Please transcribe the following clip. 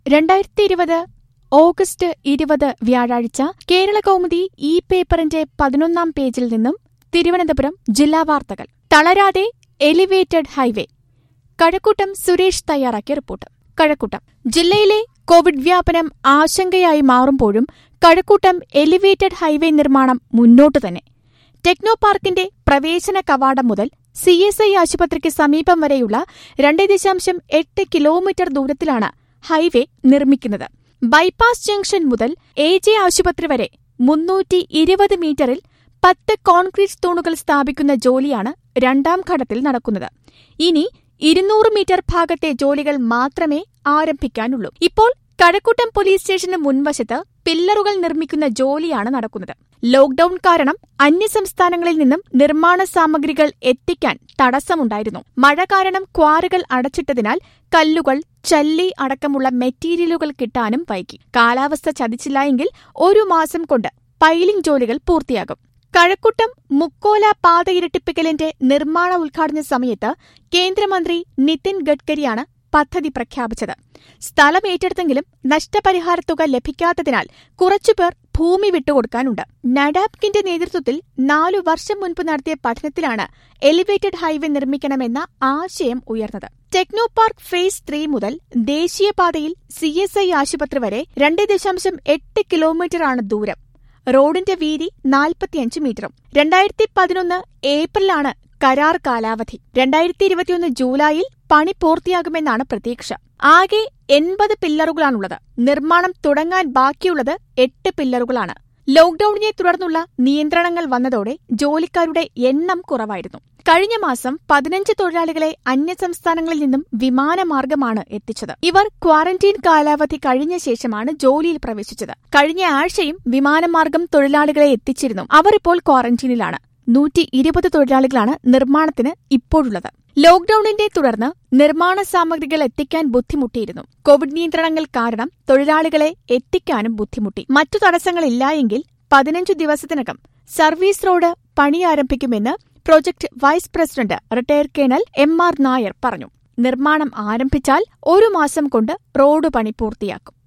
രണ്ടായിരത്തി ഇരുപത് ഓഗസ്റ്റ് ഇരുപത് വ്യാഴാഴ്ച കേരള കൗമുദി ഈ പേപ്പറിന്റെ പതിനൊന്നാം പേജിൽ നിന്നും തിരുവനന്തപുരം ജില്ലാ വാർത്തകൾ തളരാതെ എലിവേറ്റഡ് ഹൈവേ കഴക്കൂട്ടം സുരേഷ് തയ്യാറാക്കിയ റിപ്പോർട്ട് കഴക്കൂട്ടം ജില്ലയിലെ കോവിഡ് വ്യാപനം ആശങ്കയായി മാറുമ്പോഴും കഴക്കൂട്ടം എലിവേറ്റഡ് ഹൈവേ നിർമ്മാണം മുന്നോട്ടു തന്നെ ടെക്നോ പാർക്കിന്റെ പ്രവേശന കവാടം മുതൽ സി എസ് ഐ ആശുപത്രിക്ക് സമീപം വരെയുള്ള രണ്ട് ദശാംശം എട്ട് കിലോമീറ്റർ ദൂരത്തിലാണ് ഹൈവേ നിർമ്മിക്കുന്നത് ബൈപ്പാസ് ജംഗ്ഷൻ മുതൽ എ ജെ ആശുപത്രി വരെ മുന്നൂറ്റി ഇരുപത് മീറ്ററിൽ പത്ത് കോൺക്രീറ്റ് തൂണുകൾ സ്ഥാപിക്കുന്ന ജോലിയാണ് രണ്ടാം ഘട്ടത്തിൽ നടക്കുന്നത് ഇനി ഇരുന്നൂറ് മീറ്റർ ഭാഗത്തെ ജോലികൾ മാത്രമേ ആരംഭിക്കാനുള്ളൂ ഇപ്പോൾ കഴക്കൂട്ടം പോലീസ് സ്റ്റേഷന് മുൻവശത്ത് പില്ലറുകൾ നിർമ്മിക്കുന്ന ജോലിയാണ് നടക്കുന്നത് ലോക്ഡൌൺ കാരണം അന്യസംസ്ഥാനങ്ങളിൽ നിന്നും നിർമ്മാണ സാമഗ്രികൾ എത്തിക്കാൻ തടസ്സമുണ്ടായിരുന്നു മഴ കാരണം ക്വാറികൾ അടച്ചിട്ടതിനാൽ കല്ലുകൾ ചല്ലി അടക്കമുള്ള മെറ്റീരിയലുകൾ കിട്ടാനും വൈകി കാലാവസ്ഥ ചതിച്ചില്ല എങ്കിൽ ഒരു മാസം കൊണ്ട് പൈലിംഗ് ജോലികൾ പൂർത്തിയാകും കഴക്കൂട്ടം മുക്കോല പാത ഇരട്ടിപ്പിക്കലിന്റെ നിർമ്മാണ ഉദ്ഘാടന സമയത്ത് കേന്ദ്രമന്ത്രി നിതിൻ ഗഡ്കരിയാണ് പദ്ധതി പ്രഖ്യാപിച്ചത് സ്ഥലം ഏറ്റെടുത്തെങ്കിലും നഷ്ടപരിഹാരത്തുക ലഭിക്കാത്തതിനാൽ കുറച്ചുപേർ ഭൂമി വിട്ടുകൊടുക്കാനുണ്ട് നഡാപ്കിന്റെ നേതൃത്വത്തിൽ നാലു വർഷം മുൻപ് നടത്തിയ പഠനത്തിലാണ് എലിവേറ്റഡ് ഹൈവേ നിർമ്മിക്കണമെന്ന ആശയം ഉയർന്നത് ടെക്നോ പാർക്ക് ഫേസ് ത്രീ മുതൽ ദേശീയപാതയിൽ സി എസ് ഐ ആശുപത്രി വരെ രണ്ട് ദശാംശം എട്ട് കിലോമീറ്ററാണ് ദൂരം റോഡിന്റെ വീതി നാൽപ്പത്തിയഞ്ച് മീറ്ററും രണ്ടായിരത്തി പതിനൊന്ന് ഏപ്രിലാണ് കരാർ കാലാവധി രണ്ടായിരത്തി ഇരുപത്തിയൊന്ന് ജൂലൈയിൽ പണി പൂർത്തിയാകുമെന്നാണ് പ്രതീക്ഷ ആകെ എൺപത് പില്ലറുകളാണുള്ളത് നിർമ്മാണം തുടങ്ങാൻ ബാക്കിയുള്ളത് എട്ട് പില്ലറുകളാണ് ലോക്ഡൌണിനെ തുടർന്നുള്ള നിയന്ത്രണങ്ങൾ വന്നതോടെ ജോലിക്കാരുടെ എണ്ണം കുറവായിരുന്നു കഴിഞ്ഞ മാസം പതിനഞ്ച് തൊഴിലാളികളെ അന്യസംസ്ഥാനങ്ങളിൽ നിന്നും വിമാനമാർഗമാണ് എത്തിച്ചത് ഇവർ ക്വാറന്റീൻ കാലാവധി കഴിഞ്ഞ ശേഷമാണ് ജോലിയിൽ പ്രവേശിച്ചത് കഴിഞ്ഞ ആഴ്ചയും വിമാനമാർഗം തൊഴിലാളികളെ എത്തിച്ചിരുന്നു അവർ ഇപ്പോൾ ക്വാറന്റീനിലാണ് നൂറ്റി ഇരുപത് തൊഴിലാളികളാണ് നിർമ്മാണത്തിന് ഇപ്പോഴുള്ളത് ലോക്ഡൌണിന്റെ തുടർന്ന് നിർമ്മാണ സാമഗ്രികൾ എത്തിക്കാൻ ബുദ്ധിമുട്ടിയിരുന്നു കോവിഡ് നിയന്ത്രണങ്ങൾ കാരണം തൊഴിലാളികളെ എത്തിക്കാനും ബുദ്ധിമുട്ടി മറ്റു തടസ്സങ്ങളില്ലായെങ്കിൽ പതിനഞ്ചു ദിവസത്തിനകം സർവീസ് റോഡ് പണിയാരംഭിക്കുമെന്ന് project vice president retire colonel M R Nair പറഞ്ഞു നിർമ്മാണം ആരംഭിച്ചാൽ ഒരു മാസം കൊണ്ട് റോഡ് പണി പൂർത്തിയാക്കും